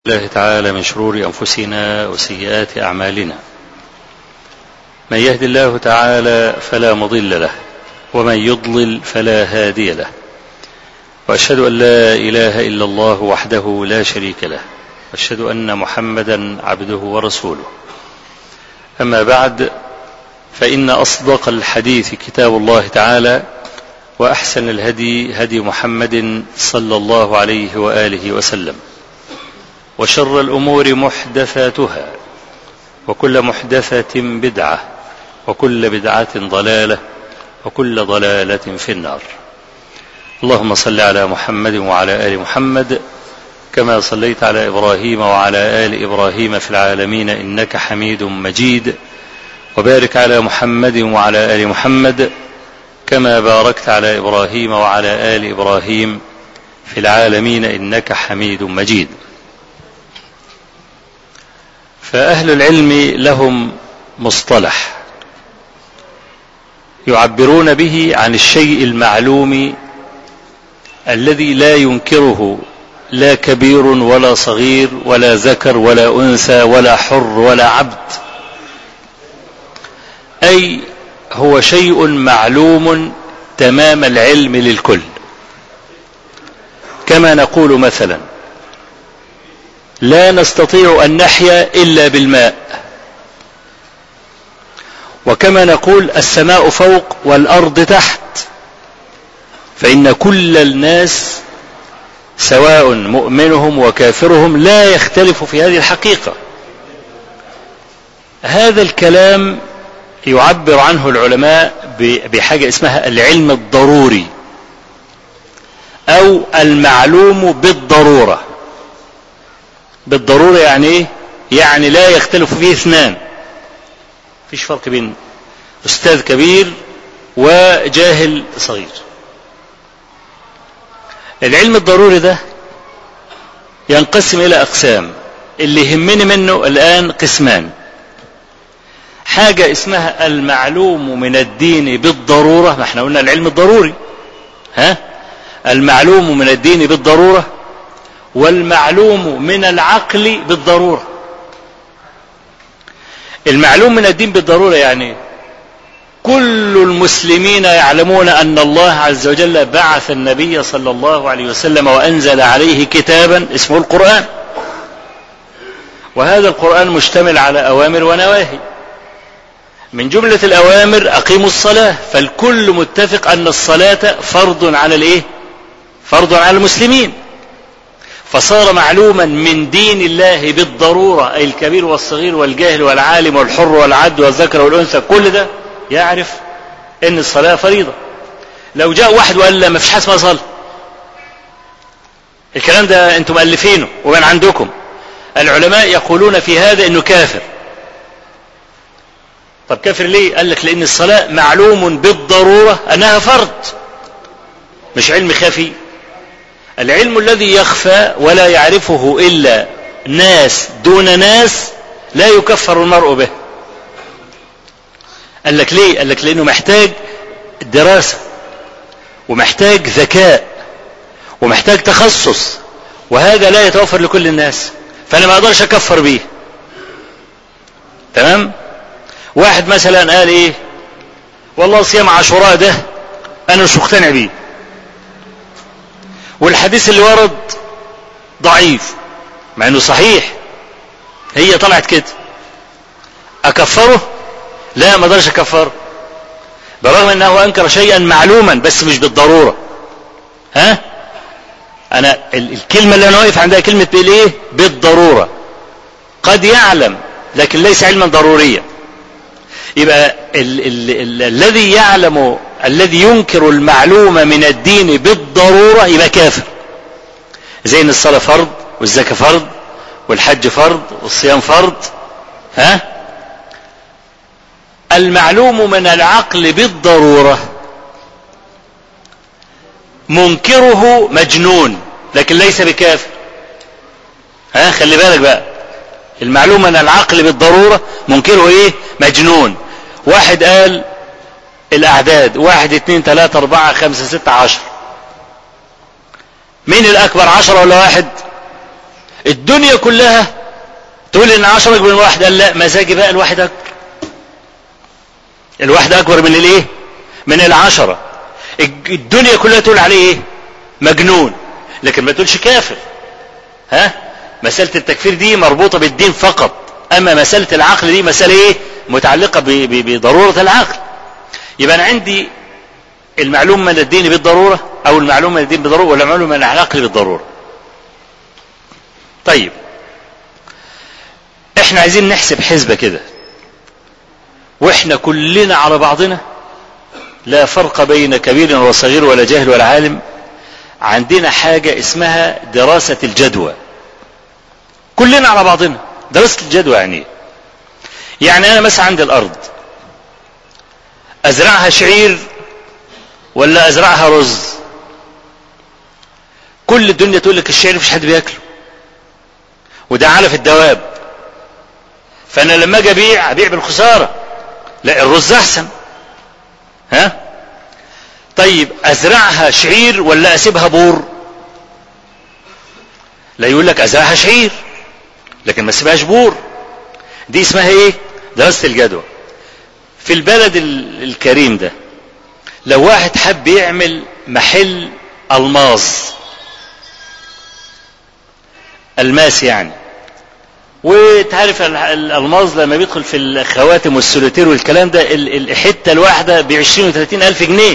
الله تعالى من شرور أنفسنا وسيئات أعمالنا من يهد الله تعالى فلا مضل له ومن يضلل فلا هادي له وأشهد أن لا إله إلا الله وحده لا شريك له وأشهد أن محمدا عبده ورسوله أما بعد فإن أصدق الحديث كتاب الله تعالى وأحسن الهدي هدي محمد صلى الله عليه وآله وسلم وشر الأمور محدثاتها وكل محدثة بدعة وكل بدعة ضلالة وكل ضلالة في النار اللهم صل على محمد وعلى آل محمد كما صليت على إبراهيم وعلى آل إبراهيم في العالمين إنك حميد مجيد وبارك على محمد وعلى آل محمد كما باركت على إبراهيم وعلى آل إبراهيم في العالمين إنك حميد مجيد فأهل العلم لهم مصطلح يعبرون به عن الشيء المعلوم الذي لا ينكره لا كبير ولا صغير ولا ذكر ولا أنثى ولا حر ولا عبد أي هو شيء معلوم تمام العلم للكل كما نقول مثلا لا نستطيع أن نحيا إلا بالماء وكما نقول السماء فوق والأرض تحت فإن كل الناس سواء مؤمنهم وكافرهم لا يختلف في هذه الحقيقة هذا الكلام يعبر عنه العلماء بحاجة اسمها العلم الضروري أو المعلوم بالضرورة بالضرورة يعني ايه يعني لا يختلف فيه اثنان فيش فرق بين أستاذ كبير وجاهل صغير العلم الضروري ده ينقسم إلى أقسام اللي يهمني منه الآن قسمان حاجة اسمها المعلوم من الدين بالضرورة ما احنا قلنا العلم الضروري ها المعلوم من الدين بالضرورة والمعلوم من العقل بالضرورة المعلوم من الدين بالضرورة يعني كل المسلمين يعلمون أن الله عز وجل بعث النبي صلى الله عليه وسلم وأنزل عليه كتابا اسمه القرآن وهذا القرآن مشتمل على أوامر ونواهي من جملة الأوامر أقيموا الصلاة فالكل متفق أن الصلاة فرض على الإيه؟ فرض على المسلمين فصار معلوما من دين الله بالضرورة أي الكبير والصغير والجاهل والعالم والحر والعبد والذكر والأنثى كل ده يعرف أن الصلاة فريضة لو جاء واحد وقال لا ما فيش حاجة اسمها صلاة الكلام ده أنتم مؤلفينه ومن عندكم العلماء يقولون في هذا أنه كافر طب كافر ليه قال لك لأن الصلاة معلوم بالضرورة أنها فرض مش علم خفي العلم الذي يخفى ولا يعرفه إلا ناس دون ناس لا يكفر المرء به قال لك ليه قال لك لأنه محتاج دراسة ومحتاج ذكاء ومحتاج تخصص وهذا لا يتوفر لكل الناس فأنا ما أقدرش أكفر به تمام واحد مثلا قال ايه والله صيام عاشوراء ده انا مش مقتنع بيه والحديث اللي ورد ضعيف مع انه صحيح هي طلعت كده اكفره لا ما اقدرش اكفره برغم انه انكر شيئا معلوما بس مش بالضروره ها انا الكلمه اللي انا واقف عندها كلمه بالايه بالضروره قد يعلم لكن ليس علما ضروريا يبقى ال ال ال الذي يعلم الذي ينكر المعلوم من الدين بالضرورة يبقى كافر زي ان الصلاة فرض والزكاة فرض والحج فرض والصيام فرض ها المعلوم من العقل بالضرورة منكره مجنون لكن ليس بكافر ها خلي بالك بقى المعلوم من العقل بالضرورة منكره ايه مجنون واحد قال الاعداد واحد اتنين تلاتة اربعة خمسة ستة عشر مين الاكبر عشرة ولا واحد الدنيا كلها تقول ان عشرة اكبر من واحد قال لا مزاجي بقى الواحد اكبر الواحد اكبر من الايه من العشرة الدنيا كلها تقول عليه ايه مجنون لكن ما تقولش كافر ها مسألة التكفير دي مربوطة بالدين فقط اما مسألة العقل دي مسألة ايه متعلقة بضرورة العقل يبقى انا عندي المعلوم من الدين بالضرورة او المعلوم من الدين بالضرورة ولا المعلوم من العقل بالضرورة طيب احنا عايزين نحسب حسبة كده واحنا كلنا على بعضنا لا فرق بين كبير وصغير ولا جاهل ولا عالم عندنا حاجة اسمها دراسة الجدوى كلنا على بعضنا دراسة الجدوى يعني يعني انا مثلا عندي الارض ازرعها شعير ولا ازرعها رز كل الدنيا تقول لك الشعير مفيش حد بياكله وده علف الدواب فانا لما اجي ابيع ابيع بالخساره لا الرز احسن ها طيب ازرعها شعير ولا اسيبها بور لا يقول لك ازرعها شعير لكن ما اسيبهاش بور دي اسمها ايه دراسه الجدوى في البلد الكريم ده لو واحد حب يعمل محل الماس الماس يعني وتعرف الالماظ لما بيدخل في الخواتم والسوليتير والكلام ده الحته الواحده ب 20 و 30 الف جنيه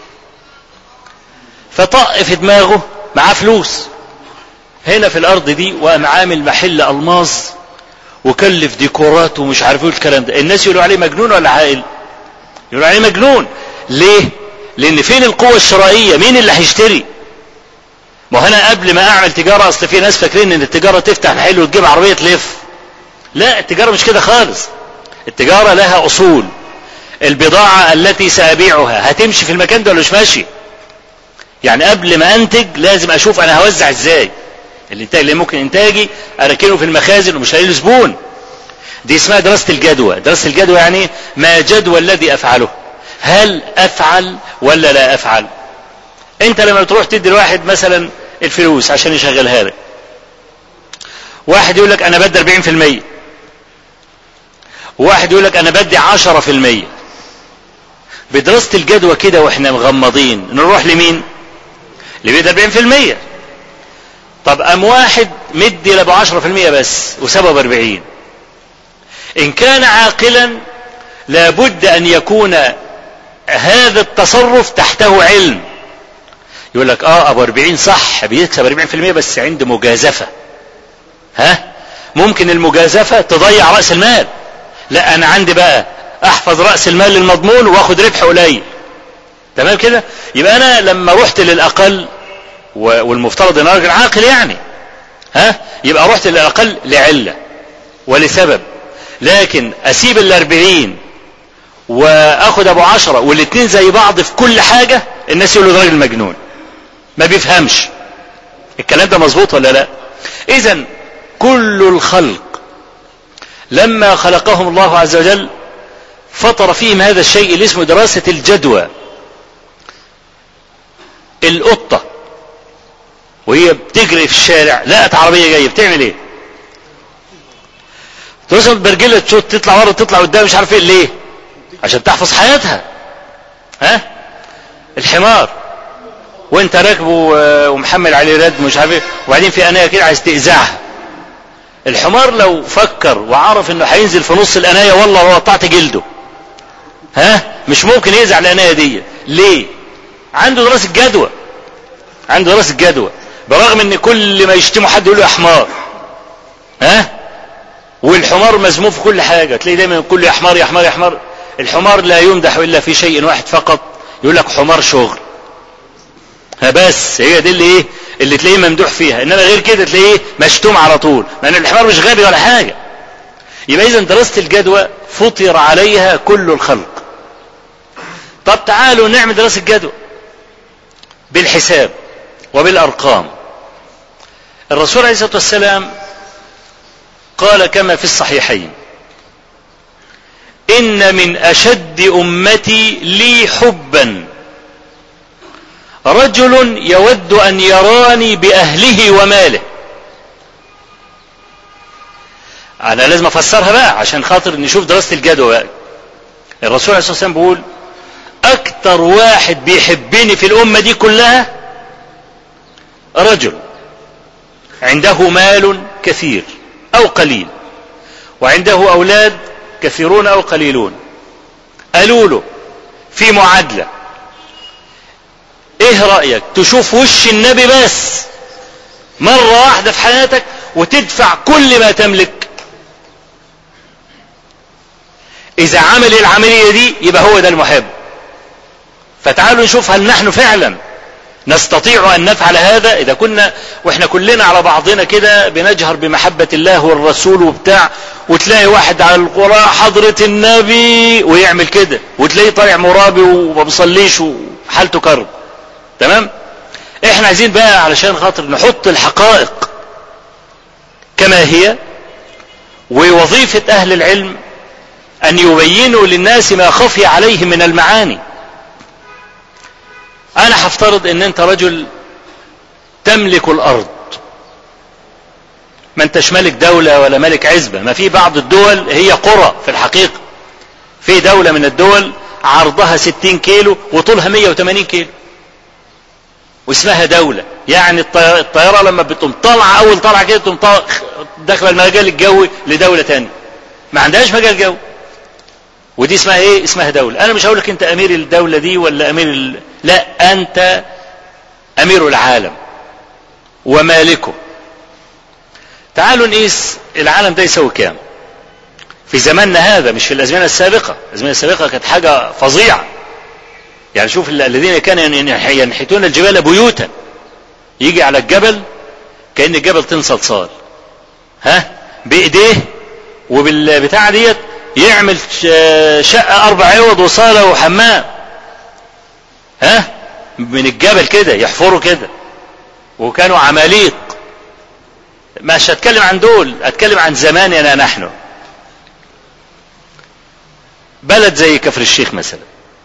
فطق في دماغه معاه فلوس هنا في الارض دي وقام عامل محل الماظ وكلف ديكورات ومش عارف ايه الكلام ده الناس يقولوا عليه مجنون ولا عاقل يقولوا عليه مجنون ليه لان فين القوه الشرائيه مين اللي هيشتري ما هو انا قبل ما اعمل تجاره اصل في ناس فاكرين ان التجاره تفتح محل وتجيب عربيه تلف لا التجاره مش كده خالص التجاره لها اصول البضاعه التي سابيعها هتمشي في المكان ده ولا مش ماشي يعني قبل ما انتج لازم اشوف انا هوزع ازاي الانتاج اللي ممكن انتاجي اركنه في المخازن ومش هلاقي له زبون دي اسمها دراسه الجدوى دراسه الجدوى يعني ما جدوى الذي افعله هل افعل ولا لا افعل انت لما تروح تدي لواحد مثلا الفلوس عشان يشغلها لك واحد يقول لك انا بدي 40% وواحد يقول لك انا بدي 10% بدراسة الجدوى كده واحنا مغمضين نروح لمين اللي بيدي 40% طب ام واحد مدي لابو 10% بس وسبب 40 ان كان عاقلا لابد ان يكون هذا التصرف تحته علم يقول لك اه ابو 40 صح بيكسب 40% بس عنده مجازفه ها ممكن المجازفه تضيع راس المال لا انا عندي بقى احفظ راس المال المضمون واخد ربح قليل تمام كده يبقى انا لما رحت للاقل والمفترض ان راجل عاقل يعني ها يبقى رحت للاقل لعله ولسبب لكن اسيب الاربعين واخد ابو عشرة والاتنين زي بعض في كل حاجة الناس يقولوا ده راجل مجنون ما بيفهمش الكلام ده مظبوط ولا لا اذا كل الخلق لما خلقهم الله عز وجل فطر فيهم هذا الشيء اللي اسمه دراسة الجدوى القطة وهي بتجري في الشارع لقت عربية جاية بتعمل ايه توصل برجلة تشوت تطلع ورا تطلع قدام مش عارف ايه ليه عشان تحفظ حياتها ها الحمار وانت راكبه ومحمل عليه رد مش عارف ايه وبعدين في انايه كده عايز تقزعها الحمار لو فكر وعرف انه هينزل في نص الانايه والله لو قطعت جلده ها مش ممكن يقزع الانايه دي ليه عنده دراسه جدوى عنده دراسه جدوى برغم ان كل ما يشتموا حد يقول له يا حمار ها والحمار مذموم في كل حاجه تلاقي دايما كل يا حمار يا حمار يا حمار الحمار لا يمدح الا في شيء واحد فقط يقول لك حمار شغل ها بس هي دي اللي ايه اللي تلاقيه ممدوح فيها انما غير كده تلاقيه مشتوم على طول مع ان الحمار مش غبي ولا حاجه يبقى اذا دراسه الجدوى فطر عليها كل الخلق طب تعالوا نعمل دراسه جدوى بالحساب وبالارقام الرسول عليه الصلاه والسلام قال كما في الصحيحين ان من اشد امتي لي حبا رجل يود ان يراني باهله وماله انا لازم افسرها بقى عشان خاطر نشوف دراسة الجدوى بقى الرسول عليه الصلاة والسلام بيقول اكتر واحد بيحبني في الامة دي كلها رجل عنده مال كثير او قليل وعنده اولاد كثيرون او قليلون قالوا له في معادلة ايه رأيك تشوف وش النبي بس مرة واحدة في حياتك وتدفع كل ما تملك اذا عمل العملية دي يبقى هو ده المحب فتعالوا نشوف هل نحن فعلا نستطيع ان نفعل هذا اذا كنا واحنا كلنا على بعضنا كده بنجهر بمحبة الله والرسول وبتاع وتلاقي واحد على القراء حضرة النبي ويعمل كده وتلاقيه طالع مرابي وما بيصليش وحالته كرب تمام احنا عايزين بقى علشان خاطر نحط الحقائق كما هي ووظيفة اهل العلم ان يبينوا للناس ما خفي عليهم من المعاني انا هفترض ان انت رجل تملك الارض ما انتش ملك دولة ولا ملك عزبة ما في بعض الدول هي قرى في الحقيقة في دولة من الدول عرضها 60 كيلو وطولها 180 كيلو واسمها دولة يعني الطيارة لما بتقوم طالعة اول طالعة كده تقوم داخله المجال الجوي لدولة تانية ما عندهاش مجال جوي ودي اسمها ايه اسمها دولة انا مش هقول لك انت امير الدولة دي ولا امير ال... لا انت امير العالم ومالكه تعالوا نقيس العالم ده يسوي كام في زماننا هذا مش في الازمنة السابقة الازمنة السابقة كانت حاجة فظيعة يعني شوف الذين كانوا ينحتون الجبال بيوتا يجي على الجبل كأن الجبل طين صلصال ها بايديه وبالبتاع ديت يعمل شقة أربع عوض وصالة وحمام ها من الجبل كده يحفروا كده وكانوا عماليق مش هتكلم عن دول اتكلم عن زماننا نحن بلد زي كفر الشيخ مثلا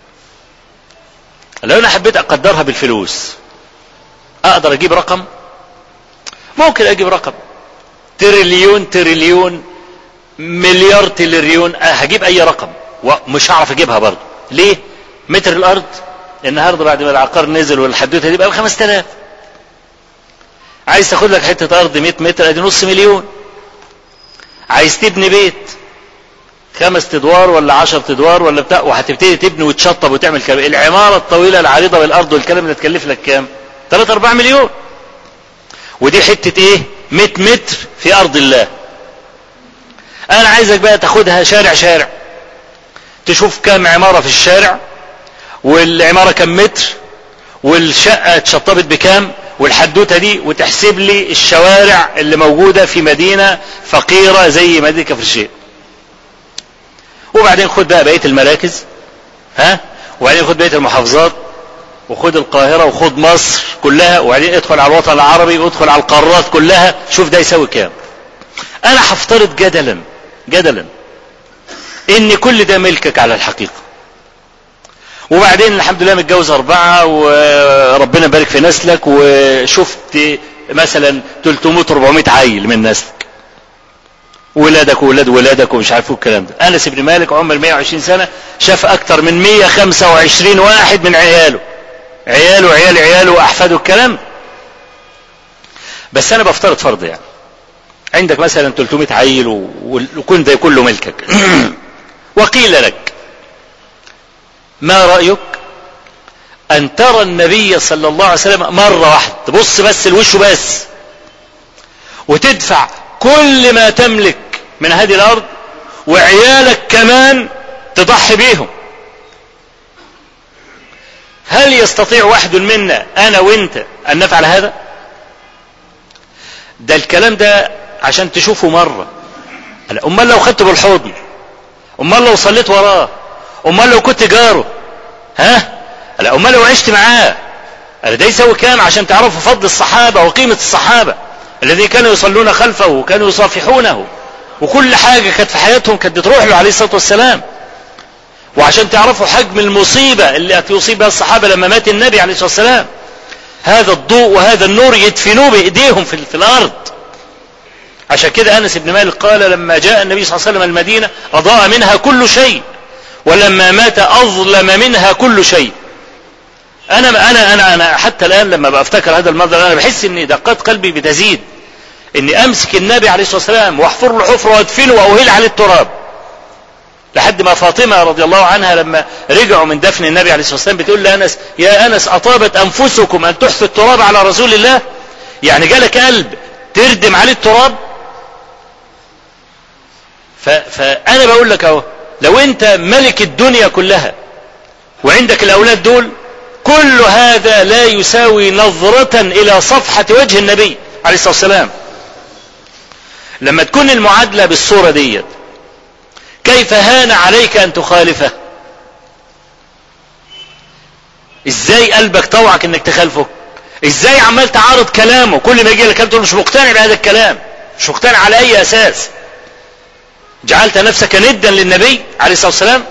لو انا حبيت اقدرها بالفلوس اقدر اجيب رقم ممكن اجيب رقم تريليون تريليون مليار تريليون هجيب اي رقم ومش هعرف اجيبها برضه ليه متر الارض النهارده بعد ما العقار نزل والحدوته دي بقى ب 5000 عايز تاخد لك حته ارض 100 متر ادي نص مليون عايز تبني بيت خمس ادوار ولا 10 ادوار ولا بتاع وهتبتدي تبني وتشطب وتعمل كلام العماره الطويله العريضه بالارض والكلام ده تكلف لك كام 3 4 مليون ودي حته ايه 100 متر في ارض الله انا عايزك بقى تاخدها شارع شارع تشوف كام عماره في الشارع والعماره كام متر والشقه اتشطبت بكام والحدوته دي وتحسب لي الشوارع اللي موجوده في مدينه فقيره زي مدينه كفر الشيخ وبعدين خد بقى بقيه المراكز ها وبعدين خد بقيه المحافظات وخد القاهرة وخد مصر كلها وبعدين ادخل على الوطن العربي وادخل على القارات كلها شوف ده يساوي كام انا هفترض جدلا جدلا ان كل ده ملكك على الحقيقة وبعدين الحمد لله متجوز اربعة وربنا يبارك في نسلك وشفت مثلا 300 400 عيل من نسلك ولادك وولاد ولادك ومش عارف الكلام ده انس بن مالك عمر 120 سنة شاف اكتر من 125 واحد من عياله عياله عيال عياله واحفاده الكلام بس انا بفترض فرض يعني عندك مثلا 300 عيل وكن ده كله ملكك وقيل لك ما رأيك ان ترى النبي صلى الله عليه وسلم مرة واحدة تبص بس الوش بس وتدفع كل ما تملك من هذه الارض وعيالك كمان تضحي بيهم هل يستطيع واحد منا انا وانت ان نفعل هذا ده الكلام ده عشان تشوفه مرة امال لو خدته بالحضن امال لو صليت وراه امال لو كنت جاره ها امال لو عشت معاه ده يسوي كام عشان تعرفوا فضل الصحابة وقيمة الصحابة الذين كانوا يصلون خلفه وكانوا يصافحونه وكل حاجة كانت في حياتهم كانت بتروح له عليه الصلاة والسلام وعشان تعرفوا حجم المصيبة اللي يصيب بها الصحابة لما مات النبي عليه الصلاة والسلام هذا الضوء وهذا النور يدفنوه بإيديهم في, في الأرض عشان كده أنس بن مالك قال لما جاء النبي صلى الله عليه وسلم المدينة أضاء منها كل شيء ولما مات أظلم منها كل شيء أنا أنا أنا أنا حتى الآن لما بفتكر هذا المنظر أنا بحس إن دقات قلبي بتزيد إني أمسك النبي عليه الصلاة والسلام وأحفر له حفرة وأدفنه وأهيل عليه التراب لحد ما فاطمة رضي الله عنها لما رجعوا من دفن النبي عليه الصلاة والسلام بتقول لأنس يا أنس أطابت أنفسكم أن تحثوا التراب على رسول الله يعني جالك قلب تردم عليه التراب فأنا بقول لك أهو لو أنت ملك الدنيا كلها وعندك الأولاد دول كل هذا لا يساوي نظرة إلى صفحة وجه النبي عليه الصلاة والسلام لما تكون المعادلة بالصورة ديت كيف هان عليك أن تخالفه ازاي قلبك طوعك انك تخالفه ازاي عمال تعارض كلامه كل ما يجي لك تقول مش مقتنع بهذا الكلام مش مقتنع على اي اساس جعلت نفسك ندا للنبي عليه الصلاه والسلام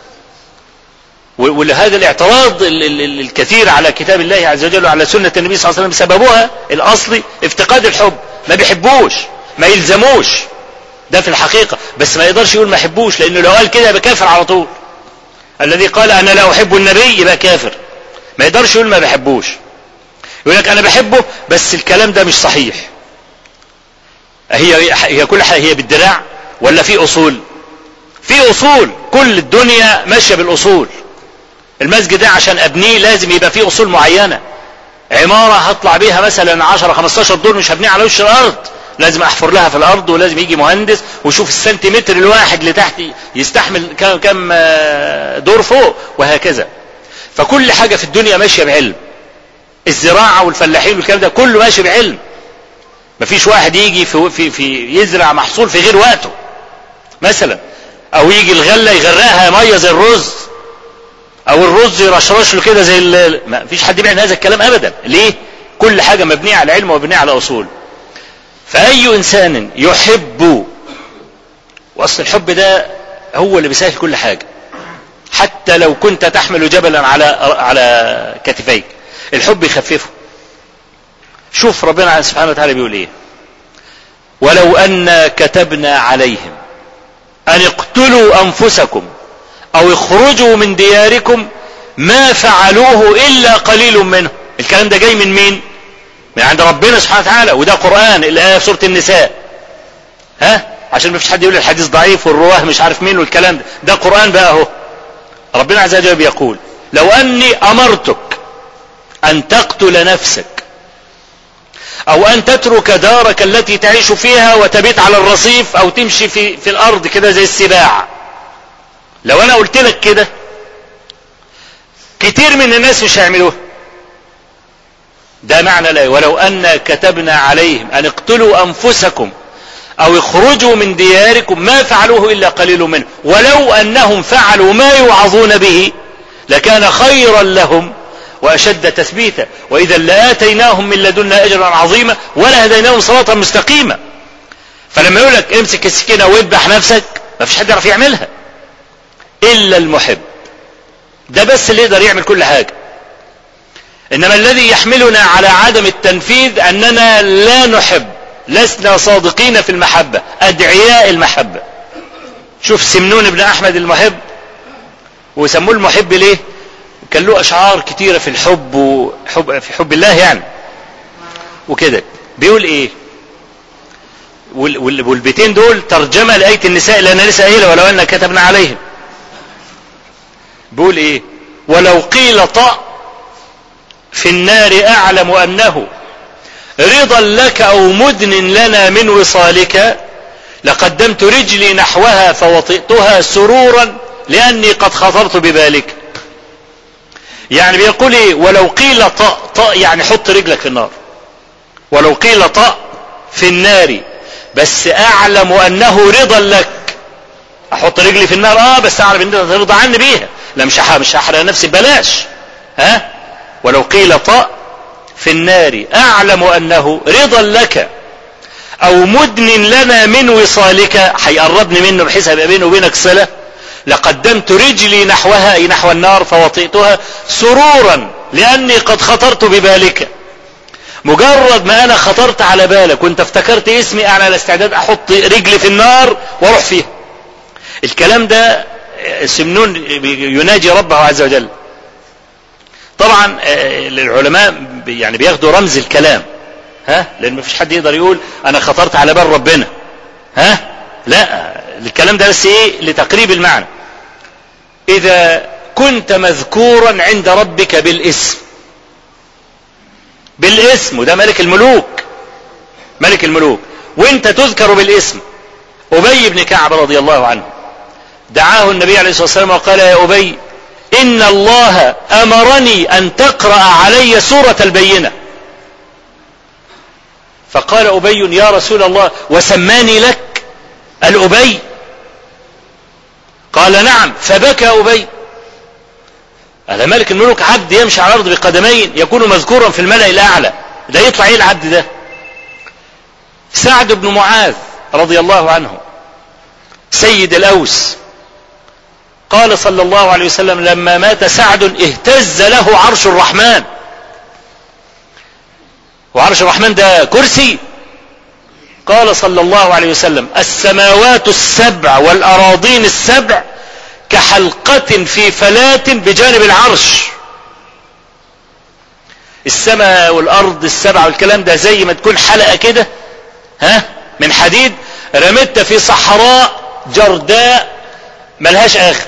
ولهذا الاعتراض الكثير على كتاب الله عز وجل وعلى سنه النبي صلى الله عليه وسلم سببها الاصلي افتقاد الحب ما بيحبوش ما يلزموش ده في الحقيقه بس ما يقدرش يقول ما يحبوش لانه لو قال كده يبقى كافر على طول الذي قال انا لا احب النبي يبقى كافر ما يقدرش يقول ما بحبوش يقول لك انا بحبه بس الكلام ده مش صحيح هي هي كل حاجه هي بالدراع ولا في اصول في اصول كل الدنيا ماشيه بالاصول المسجد ده عشان ابنيه لازم يبقى فيه اصول معينه عماره هطلع بيها مثلا 10 15 دور مش هبنيها على وش الارض لازم احفر لها في الارض ولازم يجي مهندس ويشوف السنتيمتر الواحد اللي تحت يستحمل كم دور فوق وهكذا فكل حاجة في الدنيا ماشية بعلم الزراعة والفلاحين والكلام ده كله ماشي بعلم مفيش واحد يجي في, في, في يزرع محصول في غير وقته مثلا او يجي الغلة يغرقها مية زي الرز او الرز يرشرش له كده زي ما فيش حد بيعمل هذا الكلام ابدا ليه كل حاجة مبنية على علم ومبنية على اصول فاي انسان يحب واصل الحب ده هو اللي بيسهل كل حاجة حتى لو كنت تحمل جبلا على على كتفيك الحب يخففه شوف ربنا سبحانه وتعالى بيقول ايه ولو ان كتبنا عليهم ان اقتلوا انفسكم او اخرجوا من دياركم ما فعلوه الا قليل منهم الكلام ده جاي من مين من عند ربنا سبحانه وتعالى وده قرآن الآية في سورة النساء ها عشان ما فيش حد يقول الحديث ضعيف والرواه مش عارف مين والكلام ده ده قرآن بقى اهو ربنا عز وجل يقول لو أني أمرتك أن تقتل نفسك أو أن تترك دارك التي تعيش فيها وتبيت على الرصيف أو تمشي في, في الأرض كده زي السباع لو أنا قلت لك كده كتير من الناس مش هيعملوها ده معنى لا ولو أن كتبنا عليهم أن اقتلوا أنفسكم أو اخرجوا من دياركم ما فعلوه إلا قليل منه ولو أنهم فعلوا ما يوعظون به لكان خيرا لهم وأشد تثبيتا وإذا لآتيناهم من لدنا أجرا عظيما ولا هديناهم صراطا مستقيما فلما يقول لك امسك السكينة واذبح نفسك ما فيش حد يعرف يعملها إلا المحب ده بس اللي يقدر يعمل كل حاجة إنما الذي يحملنا على عدم التنفيذ أننا لا نحب لسنا صادقين في المحبة أدعياء المحبة شوف سمنون بن أحمد المحب وسموه المحب ليه كان له أشعار كتيرة في الحب وحب في حب الله يعني وكده بيقول إيه والبيتين دول ترجمة لآية النساء اللي أنا لسه قايلها ولو أن كتبنا عليهم بيقول إيه ولو قيل طأ في النار أعلم أنه رضا لك أو مدن لنا من وصالك لقدمت رجلي نحوها فوطئتها سرورا لأني قد خطرت ببالك يعني بيقول ايه ولو قيل طأ طأ يعني حط رجلك في النار ولو قيل طأ في النار بس أعلم أنه رضا لك أحط رجلي في النار آه بس أعلم أن ترضى عني بيها لا مش مش هحرق نفسي ببلاش ها ولو قيل طأ في النار أعلم أنه رضا لك أو مدن لنا من وصالك هيقربني منه بحيث يبقى بينه وبينك صلة لقدمت رجلي نحوها أي نحو النار فوطئتها سرورا لأني قد خطرت ببالك مجرد ما انا خطرت على بالك وانت افتكرت اسمي انا على استعداد احط رجلي في النار واروح فيها الكلام ده سمنون يناجي ربه عز وجل طبعا العلماء يعني بياخدوا رمز الكلام ها لان مفيش حد يقدر يقول انا خطرت على بال ربنا ها لا الكلام ده بس ايه لتقريب المعنى اذا كنت مذكورا عند ربك بالاسم بالاسم وده ملك الملوك ملك الملوك وانت تذكر بالاسم ابي بن كعب رضي الله عنه دعاه النبي عليه الصلاه والسلام وقال يا ابي ان الله امرني ان تقرا علي سوره البينه فقال ابي يا رسول الله وسماني لك الابي قال نعم فبكى ابي هذا ملك الملوك عبد يمشي على الارض بقدمين يكون مذكورا في الملا الاعلى ده يطلع ايه العبد ده سعد بن معاذ رضي الله عنه سيد الاوس قال صلى الله عليه وسلم لما مات سعد اهتز له عرش الرحمن وعرش الرحمن ده كرسي قال صلى الله عليه وسلم السماوات السبع والأراضين السبع كحلقة في فلاة بجانب العرش السماء والأرض السبع والكلام ده زي ما تكون حلقة كده ها من حديد رمتها في صحراء جرداء ملهاش آخر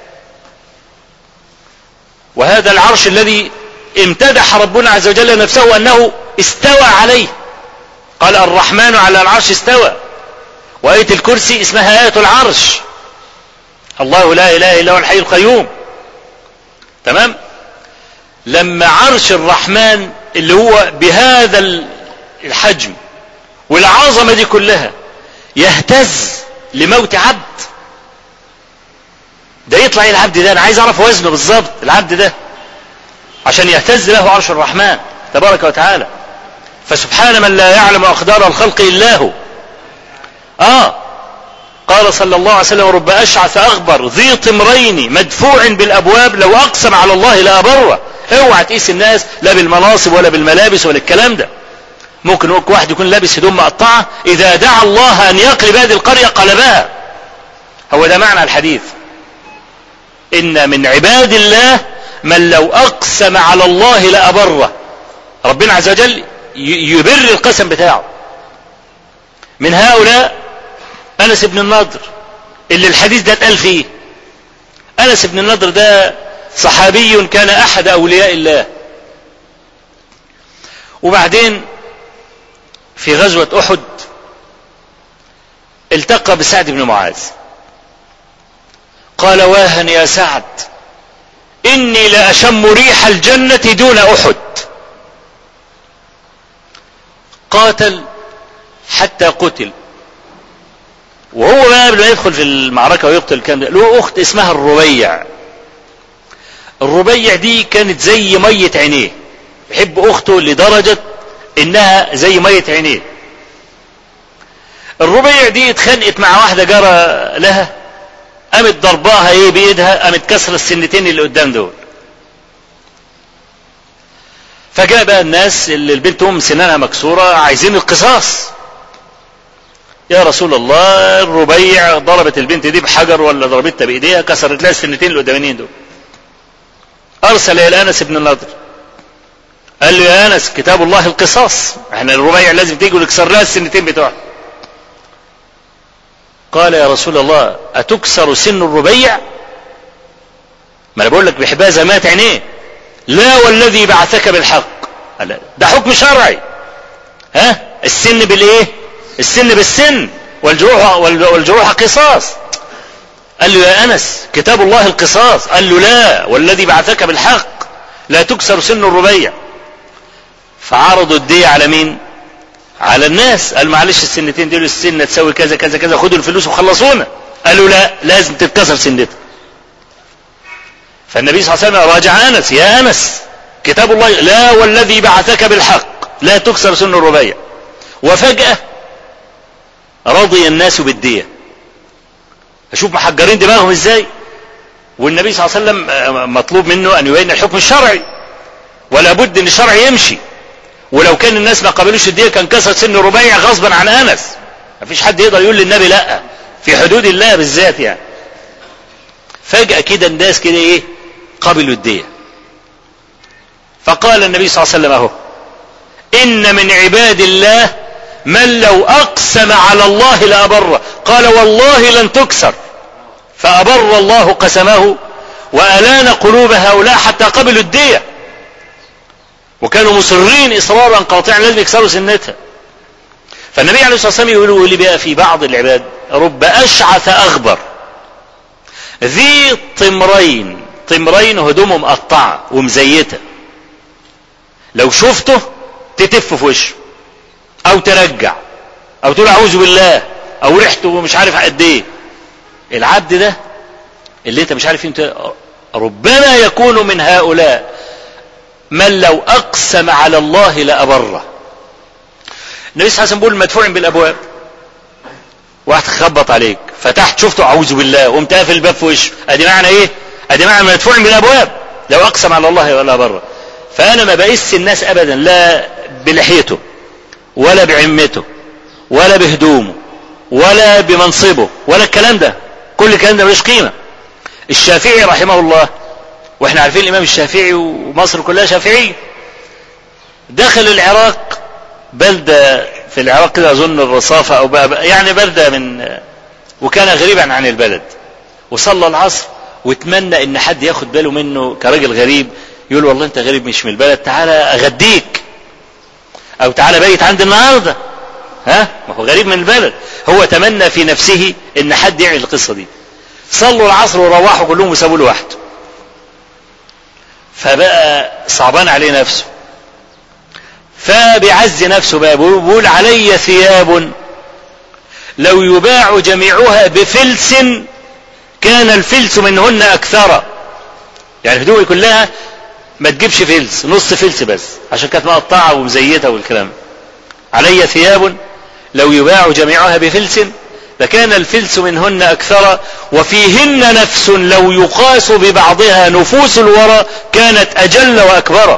وهذا العرش الذي امتدح ربنا عز وجل نفسه أنه استوى عليه قال الرحمن على العرش استوى وآية الكرسي اسمها آية العرش الله لا إله إلا هو الحي القيوم تمام لما عرش الرحمن اللي هو بهذا الحجم والعظمة دي كلها يهتز لموت عبد ده يطلع ايه العبد ده انا عايز اعرف وزنه بالظبط العبد ده عشان يهتز له عرش الرحمن تبارك وتعالى فسبحان من لا يعلم اقدار الخلق الا هو اه قال صلى الله عليه وسلم رب اشعث اغبر ذي طمرين مدفوع بالابواب لو اقسم على الله لابره اوعى تقيس الناس لا بالمناصب ولا بالملابس ولا الكلام ده ممكن واحد يكون لابس هدوم مقطعه اذا دعا الله ان يقلب هذه القريه قلبها هو ده معنى الحديث ان من عباد الله من لو اقسم على الله لابره ربنا عز وجل يبر القسم بتاعه من هؤلاء انس بن النضر اللي الحديث ده اتقال فيه انس بن النضر ده صحابي كان احد اولياء الله وبعدين في غزوة احد التقى بسعد بن معاذ قال واها يا سعد اني لاشم ريح الجنة دون احد قاتل حتى قتل وهو بقى قبل ما يدخل في المعركة ويقتل الكلام ده له أخت اسمها الربيع الربيع دي كانت زي مية عينيه يحب أخته لدرجة إنها زي مية عينيه الربيع دي اتخانقت مع واحدة جارة لها قامت ضرباها ايه بايدها قامت كسر السنتين اللي قدام دول فجاء بقى الناس اللي البنت ام سنانها مكسورة عايزين القصاص يا رسول الله الربيع ضربت البنت دي بحجر ولا ضربتها بايديها كسرت لها السنتين اللي قدامين دول ارسل الى انس بن النضر قال له يا انس كتاب الله القصاص احنا الربيع لازم تيجي ونكسر لها السنتين بتوعها قال يا رسول الله اتكسر سن الربيع ما انا بقول لك بيحبها زي مات عينيه لا والذي بعثك بالحق قال ده حكم شرعي ها السن بالايه السن بالسن والجروح والجروح قصاص قال له يا انس كتاب الله القصاص قال له لا والذي بعثك بالحق لا تكسر سن الربيع فعرضوا الدية على مين على الناس قال معلش السنتين دول السنة تسوي كذا كذا كذا خدوا الفلوس وخلصونا قالوا لا لازم تتكسر سنتها فالنبي صلى الله عليه وسلم راجع انس يا انس كتاب الله لا والذي بعثك بالحق لا تكسر سن الربيع وفجأة رضي الناس بالدية اشوف محجرين دماغهم ازاي والنبي صلى الله عليه وسلم مطلوب منه ان يبين الحكم الشرعي ولا بد ان الشرع يمشي ولو كان الناس ما قبلوش الدية كان كسر سن ربيع غصبا عن انس مفيش حد يقدر يقول للنبي لا في حدود الله بالذات يعني فجأة كده الناس كده ايه قبلوا الدية فقال النبي صلى الله عليه وسلم اهو ان من عباد الله من لو اقسم على الله لابره قال والله لن تكسر فابر الله قسمه والان قلوب هؤلاء حتى قبلوا الدية وكانوا مصرين اصرارا قاطعا لازم يكسروا سنتها فالنبي عليه الصلاه والسلام يقول لي بقى في بعض العباد رب اشعث اغبر ذي طمرين طمرين هدومه مقطعه ومزيته لو شفته تتف في وشه او ترجع او تقول اعوذ بالله او ريحته مش عارف قد ايه العبد ده اللي انت مش عارف انت ربما يكون من هؤلاء من لو اقسم على الله لابره النبي صلى الله عليه وسلم بيقول مدفوع بالابواب واحد خبط عليك فتحت شفته اعوذ بالله وقمت قافل الباب في وشه ادي معنى ايه ادي معنى مدفوع بالابواب لو اقسم على الله ولا بره فانا ما بقيس الناس ابدا لا بلحيته ولا بعمته ولا بهدومه ولا بمنصبه ولا الكلام ده كل الكلام ده ملوش قيمه الشافعي رحمه الله واحنا عارفين الامام الشافعي ومصر كلها شافعيه دخل العراق بلده في العراق كده اظن الرصافه او بقى يعني بلده من وكان غريبا عن البلد وصلى العصر واتمنى ان حد ياخد باله منه كراجل غريب يقول والله انت غريب مش من البلد تعالى اغديك او تعالى بيت عندي النهارده ها ما هو غريب من البلد هو تمنى في نفسه ان حد يعمل القصه دي صلوا العصر وروحوا كلهم وسابوا له وحده فبقى صعبان عليه نفسه فبيعز نفسه بقى بيقول علي ثياب لو يباع جميعها بفلس كان الفلس منهن اكثر يعني هدومي كلها ما تجيبش فلس نص فلس بس عشان كانت مقطعه ومزيته والكلام علي ثياب لو يباع جميعها بفلس لكان الفلس منهن أكثر وفيهن نفس لو يقاس ببعضها نفوس الورى كانت أجل وأكبر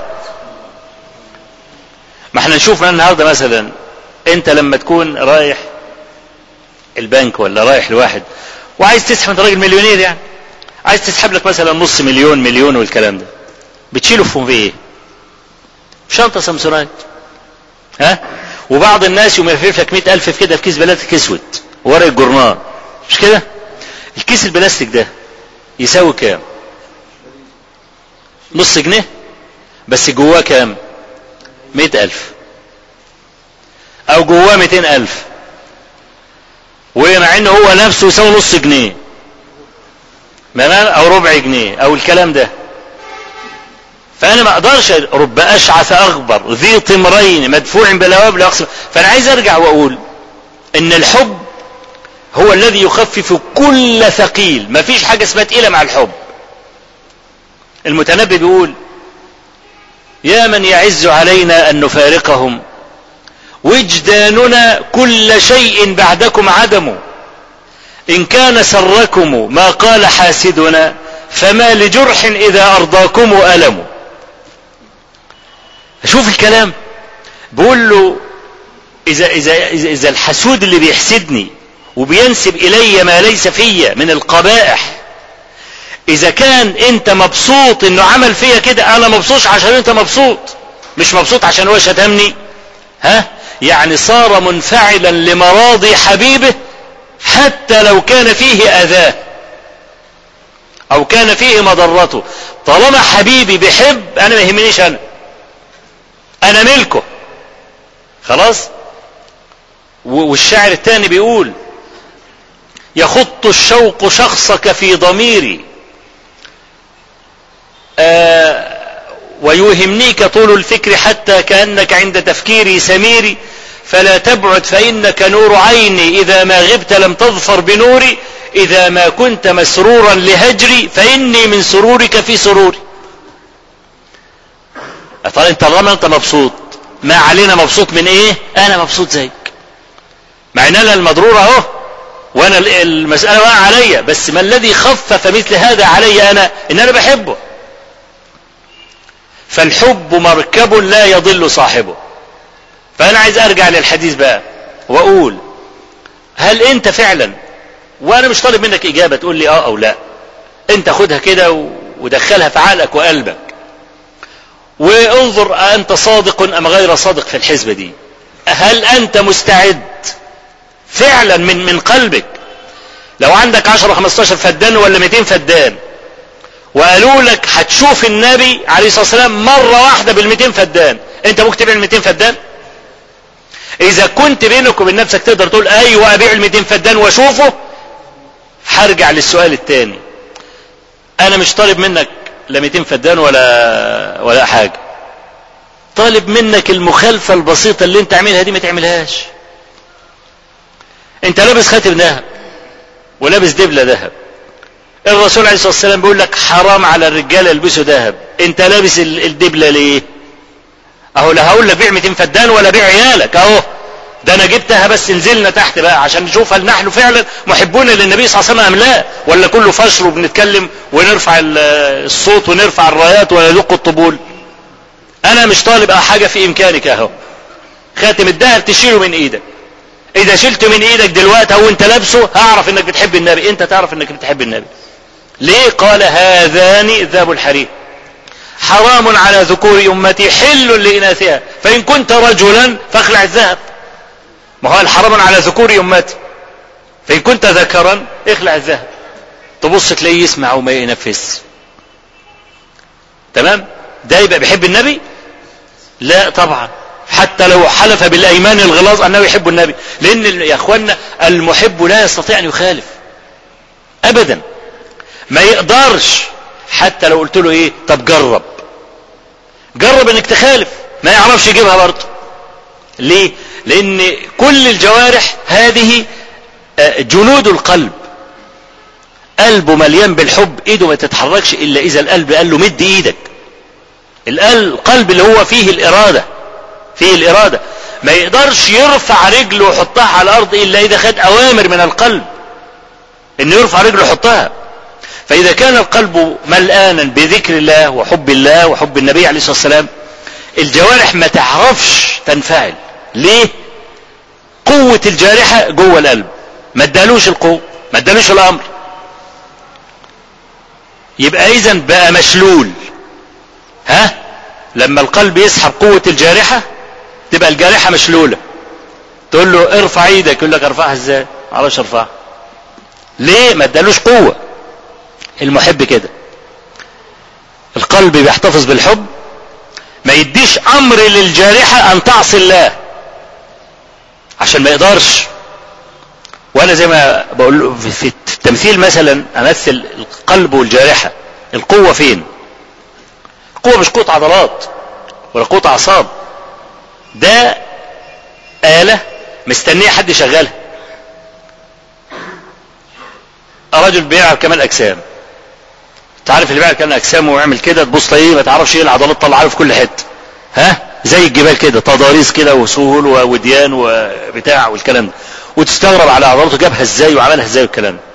ما احنا نشوف النهاردة مثلا انت لما تكون رايح البنك ولا رايح لواحد وعايز تسحب انت راجل مليونير يعني عايز تسحب لك مثلا نص مليون مليون والكلام ده بتشيله في ايه شنطة سامسونايت ها وبعض الناس يوم يلفف لك 100000 في كده في كيس بلاستيك اسود ورق الجورنال مش كده الكيس البلاستيك ده يساوي كام نص جنيه بس جواه كام مئة ألف أو جواه مئتين ألف ومع إنه هو نفسه يساوي نص جنيه أو ربع جنيه أو الكلام ده فأنا ما أقدرش رب أشعث أغبر ذي طمرين مدفوع بالأواب لا أقسم فأنا عايز أرجع وأقول إن الحب هو الذي يخفف كل ثقيل ما فيش حاجة اسمها تقيلة مع الحب المتنبي بيقول يا من يعز علينا أن نفارقهم وجداننا كل شيء بعدكم عدم إن كان سركم ما قال حاسدنا فما لجرح إذا أرضاكم ألم شوف الكلام بقول له إذا, إذا, إذا, إذا الحسود اللي بيحسدني وبينسب إلي ما ليس فيا من القبائح إذا كان أنت مبسوط إنه عمل فيا كده أنا مبسوط عشان أنت مبسوط مش مبسوط عشان هو شتمني ها يعني صار منفعلا لمراضي حبيبه حتى لو كان فيه أذاه أو كان فيه مضرته طالما حبيبي بيحب أنا ما يهمنيش أنا أنا ملكه خلاص والشاعر الثاني بيقول يخط الشوق شخصك في ضميري آه ويوهمنيك طول الفكر حتى كأنك عند تفكيري سميري فلا تبعد فإنك نور عيني إذا ما غبت لم تظفر بنوري إذا ما كنت مسرورا لهجري فإني من سرورك في سروري طالما انت طالما انت مبسوط ما علينا مبسوط من ايه انا مبسوط زيك مع ان انا المضرور اهو وانا المسألة واقع عليا بس ما الذي خفف مثل هذا علي انا ان انا بحبه فالحب مركب لا يضل صاحبه فأنا عايز أرجع للحديث بقى وأقول هل أنت فعلا وأنا مش طالب منك إجابة تقول لي آه أو لا أنت خدها كده ودخلها في عقلك وقلبك وانظر أنت صادق أم غير صادق في الحسبة دي هل أنت مستعد فعلا من من قلبك لو عندك 10 15 فدان ولا 200 فدان وقالوا لك هتشوف النبي عليه الصلاه والسلام مره واحده بال 200 فدان انت ممكن تبيع ال 200 فدان اذا كنت بينك وبين نفسك تقدر تقول ايوه ابيع ال 200 فدان واشوفه هرجع للسؤال الثاني انا مش طالب منك لا 200 فدان ولا ولا حاجه طالب منك المخالفه البسيطه اللي انت عاملها دي ما تعملهاش انت لابس خاتم ذهب ولابس دبله ذهب الرسول عليه الصلاه والسلام بيقول لك حرام على الرجاله يلبسوا ذهب انت لابس الدبله ليه اهو لا هقول لك بيع 200 فدان ولا بيع عيالك اهو ده انا جبتها بس نزلنا تحت بقى عشان نشوف هل نحن فعلا محبون للنبي صلى الله عليه وسلم ام لا ولا كله فشر وبنتكلم ونرفع الصوت ونرفع الرايات وندق الطبول انا مش طالب حاجه في امكانك اهو خاتم الذهب تشيله من ايدك اذا شلته من ايدك دلوقتي او انت لابسه هعرف انك بتحب النبي انت تعرف انك بتحب النبي ليه قال هذان ذهب الحرير حرام على ذكور امتي حل لاناثها فان كنت رجلا فاخلع الذهب ما هو الحرام على ذكور امتي فان كنت ذكرا اخلع الذهب تبص تلاقيه يسمع وما ينفذ تمام ده يبقى بيحب النبي لا طبعا حتى لو حلف بالايمان الغلاظ انه يحب النبي لان يا اخوانا المحب لا يستطيع ان يخالف ابدا ما يقدرش حتى لو قلت له ايه طب جرب جرب انك تخالف ما يعرفش يجيبها برضه ليه لان كل الجوارح هذه جنود القلب قلبه مليان بالحب ايده ما تتحركش الا اذا القلب قال له مد ايدك القلب اللي هو فيه الاراده فيه الاراده ما يقدرش يرفع رجله ويحطها على الارض الا اذا خد اوامر من القلب انه يرفع رجله ويحطها فإذا كان القلب ملآنا بذكر الله وحب الله وحب النبي عليه الصلاة والسلام الجوارح ما تعرفش تنفعل ليه قوة الجارحة جوه القلب ما ادالوش القوة ما ادالوش الأمر يبقى إذا بقى مشلول ها لما القلب يسحب قوة الجارحة تبقى الجارحة مشلولة تقول له ارفع ايدك يقول لك ارفعها ازاي معرفش ارفعها ليه ما ادالوش قوه المحب كده القلب بيحتفظ بالحب ما يديش امر للجارحة ان تعصي الله عشان ما يقدرش وانا زي ما بقول في التمثيل مثلا امثل القلب والجارحة القوة فين القوة مش قوة عضلات ولا قوة اعصاب ده آلة مستنية حد يشغلها رجل بيلعب كمال اجسام تعرف اللي بيعمل كان اجسامه ويعمل كده تبص ايه ما تعرفش ايه العضلات طالعه في كل حته ها زي الجبال كده تضاريس كده وسهول ووديان وبتاع والكلام ده وتستغرب على عضلاته جابها ازاي وعملها ازاي والكلام ده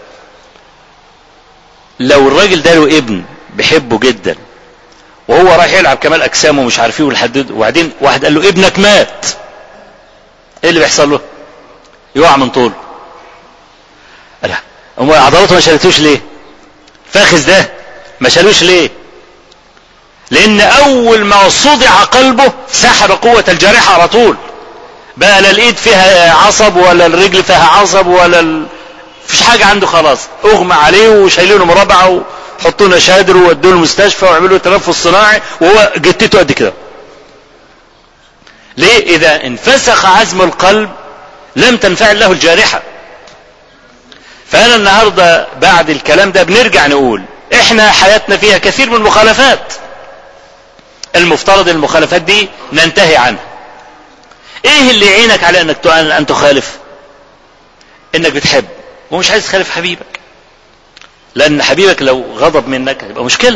لو الراجل ده له ابن بيحبه جدا وهو رايح يلعب كمال اجسامه ومش عارف ايه والحدد وبعدين واحد قال له ابنك مات ايه اللي بيحصل له يقع من طول لا امال عضلاته ما شالتوش ليه فاخذ ده ما شالوش ليه لان اول ما صدع قلبه سحب قوة الجارحة على طول بقى لا الايد فيها عصب ولا الرجل فيها عصب ولا ال... فيش حاجة عنده خلاص اغمى عليه وشايلينه مربعة وحطونا شادر وودوه المستشفى وعملوا تنفس صناعي وهو جتته قد كده ليه اذا انفسخ عزم القلب لم تنفعل له الجارحة فانا النهاردة بعد الكلام ده بنرجع نقول احنا حياتنا فيها كثير من المخالفات المفترض المخالفات دي ننتهي عنها ايه اللي يعينك على انك ان تخالف انك بتحب ومش عايز تخالف حبيبك لان حبيبك لو غضب منك هتبقى مشكلة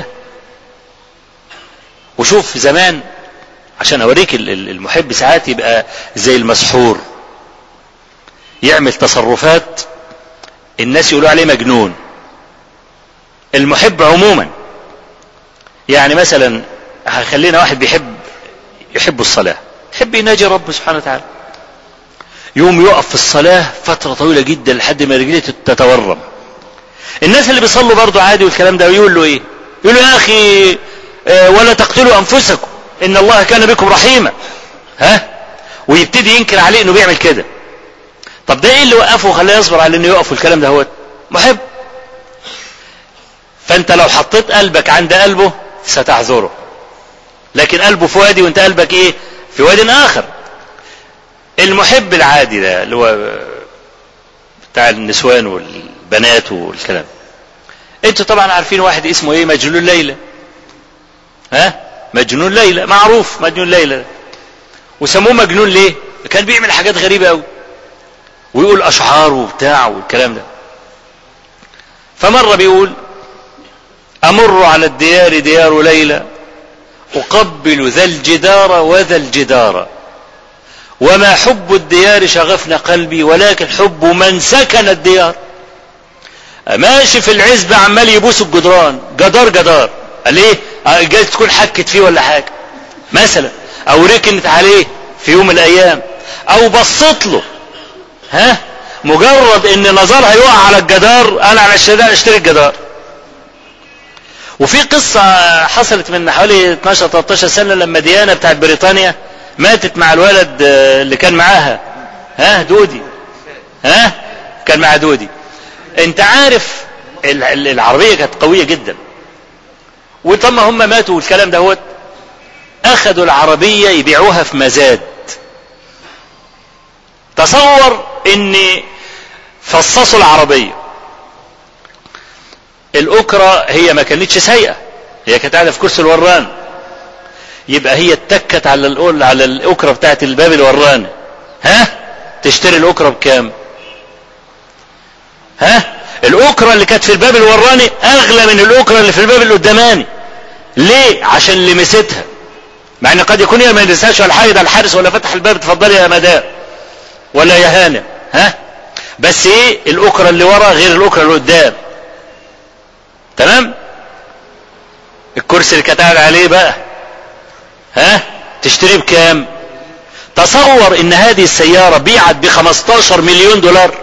وشوف زمان عشان اوريك المحب ساعات يبقى زي المسحور يعمل تصرفات الناس يقولوا عليه مجنون المحب عموما يعني مثلا خلينا واحد بيحب يحب الصلاة يحب يناجي ربه سبحانه وتعالى يوم يقف في الصلاة فترة طويلة جدا لحد ما رجليه تتورم الناس اللي بيصلوا برضه عادي والكلام ده ويقول له ايه يقول له يا اخي اه ولا تقتلوا انفسكم ان الله كان بكم رحيما ها ويبتدي ينكر عليه انه بيعمل كده طب ده ايه اللي وقفه وخلاه يصبر على انه يقف والكلام ده هو محب فانت لو حطيت قلبك عند قلبه ستعذره لكن قلبه في وادي وانت قلبك ايه في واد اخر المحب العادي ده اللي هو بتاع النسوان والبنات والكلام انتوا طبعا عارفين واحد اسمه ايه مجنون ليلى ها مجنون ليلى معروف مجنون ليلى وسموه مجنون ليه كان بيعمل حاجات غريبة قوي ويقول اشعار وبتاع والكلام ده فمرة بيقول امر على الديار ديار ليلى اقبل ذا الجدار وذا الجدار وما حب الديار شغفنا قلبي ولكن حب من سكن الديار ماشي في العزبة عمال يبوس الجدران جدار جدار قال ايه جايز تكون حكت فيه ولا حاجة مثلا او ركنت عليه في يوم من الايام او بصت له ها مجرد ان نظرها يقع على الجدار انا على الشارع اشتري الجدار وفي قصة حصلت من حوالي 12 13 سنة لما ديانة بتاعت بريطانيا ماتت مع الولد اللي كان معاها ها دودي ها كان مع دودي انت عارف العربية كانت قوية جدا وطما هم ماتوا والكلام ده هو اخذوا العربية يبيعوها في مزاد تصور ان فصصوا العربية الاكرة هي ما كانتش سيئة هي كانت قاعدة في كرسي الوران يبقى هي اتكت على الأول على الأكرة بتاعت الباب الوراني ها تشتري الأكرة بكام ها الأكرة اللي كانت في الباب الوراني أغلى من الأكرة اللي في الباب القداماني ليه عشان لمستها مع ان قد يكون هي ما يلمسهاش ولا حاجه ده الحارس ولا فتح الباب اتفضلي يا مدام ولا يا هانم ها بس ايه الاكره اللي ورا غير الاكره اللي قدام تمام الكرسي اللي كانت قاعد عليه بقى ها تشتريه بكام تصور ان هذه السيارة بيعت ب 15 مليون دولار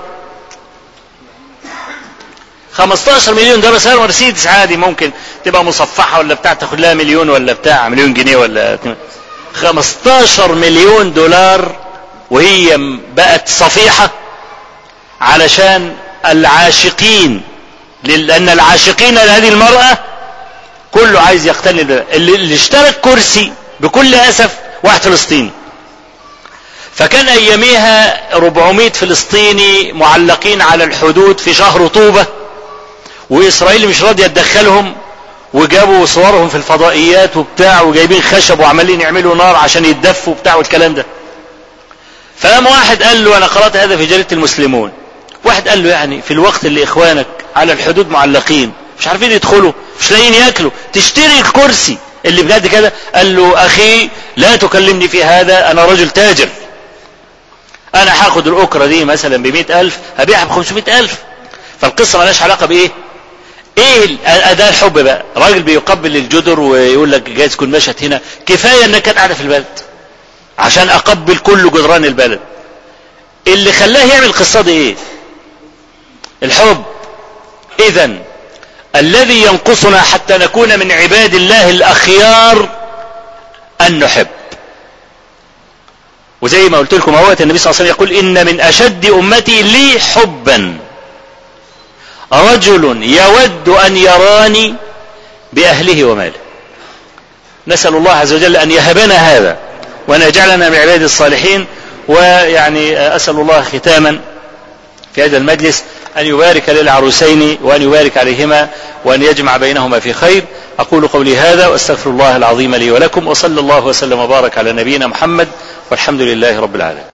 15 مليون ده بس مرسيدس عادي ممكن تبقى مصفحة ولا بتاع تاخد لها مليون ولا بتاع مليون جنيه ولا 15 مليون دولار وهي بقت صفيحة علشان العاشقين لأن العاشقين لهذه المرأة كله عايز يقتني اللي, اللي اشترى كرسي بكل أسف واحد فلسطيني فكان أياميها 400 فلسطيني معلقين على الحدود في شهر طوبة وإسرائيل مش راضية تدخلهم وجابوا صورهم في الفضائيات وبتاع وجايبين خشب وعمالين يعملوا نار عشان يتدفوا وبتاع والكلام ده فقام واحد قال له أنا قرأت هذا في جريدة المسلمون واحد قال له يعني في الوقت اللي إخوانك على الحدود معلقين مش عارفين يدخلوا مش لاقيين ياكلوا تشتري الكرسي اللي بجد كده قال له أخي لا تكلمني في هذا أنا رجل تاجر أنا هاخد الأكرة دي مثلا بمئة ألف هبيعها بخمسمائة ألف فالقصة مالهاش علاقة بإيه ايه اداء الحب بقى راجل بيقبل الجدر ويقول لك جايز تكون مشت هنا كفايه انك كانت قاعده في البلد عشان اقبل كل جدران البلد اللي خلاه يعمل القصه دي ايه الحب اذا الذي ينقصنا حتى نكون من عباد الله الاخيار ان نحب وزي ما قلت لكم اهوت النبي صلى الله عليه وسلم يقول ان من اشد امتي لي حبا رجل يود ان يراني باهله وماله نسال الله عز وجل ان يهبنا هذا وان يجعلنا من عباد الصالحين ويعني اسال الله ختاما في هذا المجلس أن يبارك للعروسين وأن يبارك عليهما وأن يجمع بينهما في خير أقول قولي هذا وأستغفر الله العظيم لي ولكم وصلى الله وسلم وبارك على نبينا محمد والحمد لله رب العالمين